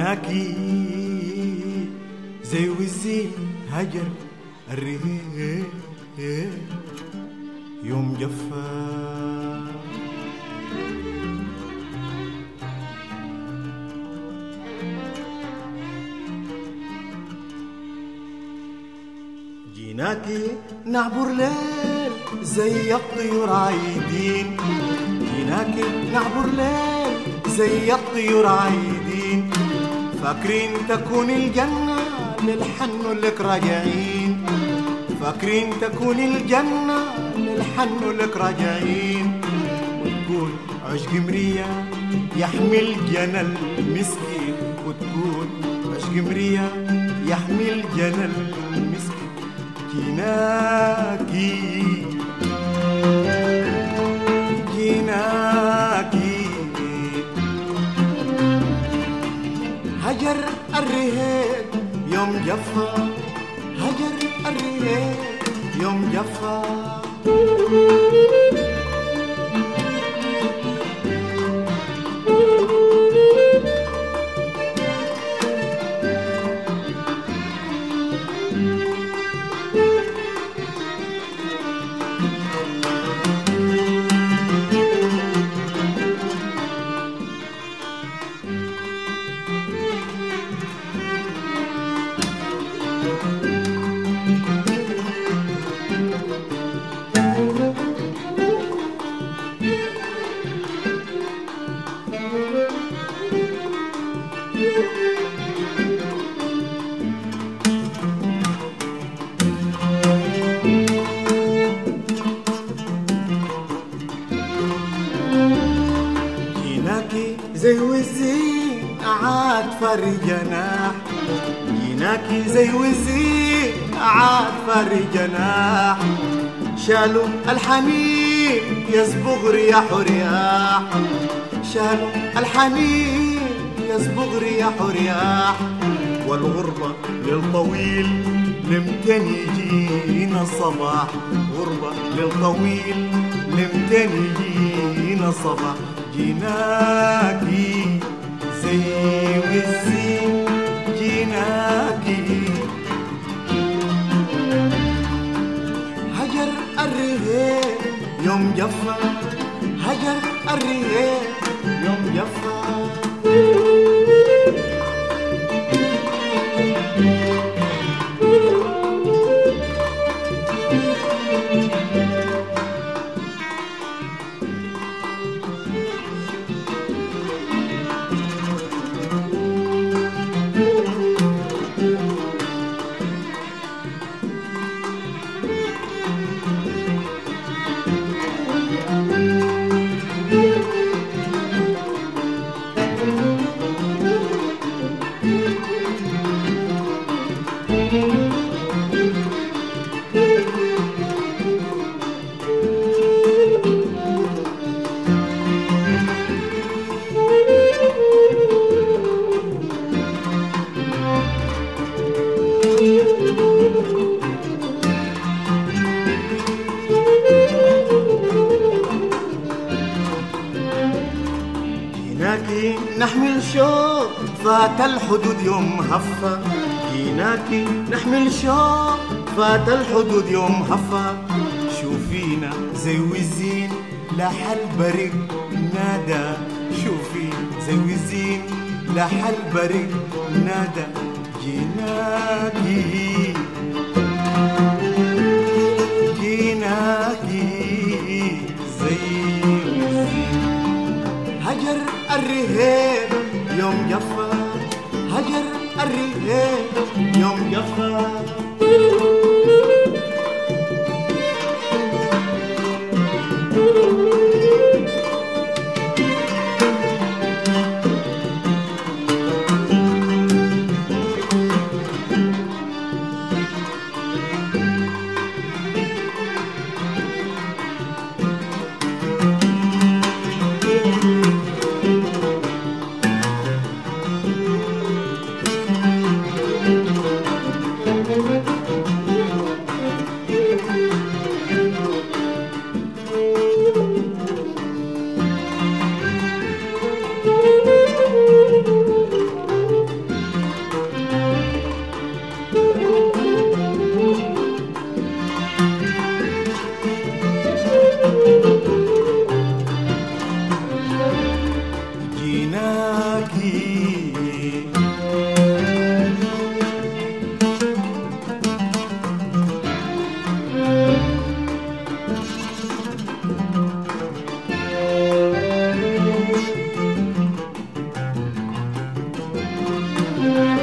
جيناكي زي والزين هجر الريح يوم جفا جيناكي نعبر ليل زي الطيور عايدين جيناكي نعبر ليل زي الطيور عايدين فاكرين تكون الجنة للحن لك راجعين فاكرين تكون الجنة للحن لك راجعين وتكون عشق مرية يحمي الجنى المسكين وتكون عشق مرية يحمي الجنى المسكين جيناكي جيناكي هجر الرهيب يوم جفا هجر الرهيب يوم جفا جيناكي زي والزين عاد فري جناح جيناكي زي والزين عاد فري جناح شالوا الحنين يصبغ رياح رياح شالوا الحنين يصبغ رياح رياح والغربة للطويل لمتن يجينا الصباح غربة للطويل لمتن يجينا الصباح جيناكي زي والزين جيناكي هجر الرهيب يوم جفا هجر الرهيب يوم جفا جيناكي نحمل شوق فات الحدود يوم هفا جيناكي نحمل شوق فات الحدود يوم هفا شوفينا زي وزين لاح البرق نادى شوفي زي وزين لاح البرق نادى جيناكي جيناكي زي وزين هجر الرهيب يوم جفا هجر الرهيب يوم جفا الهوى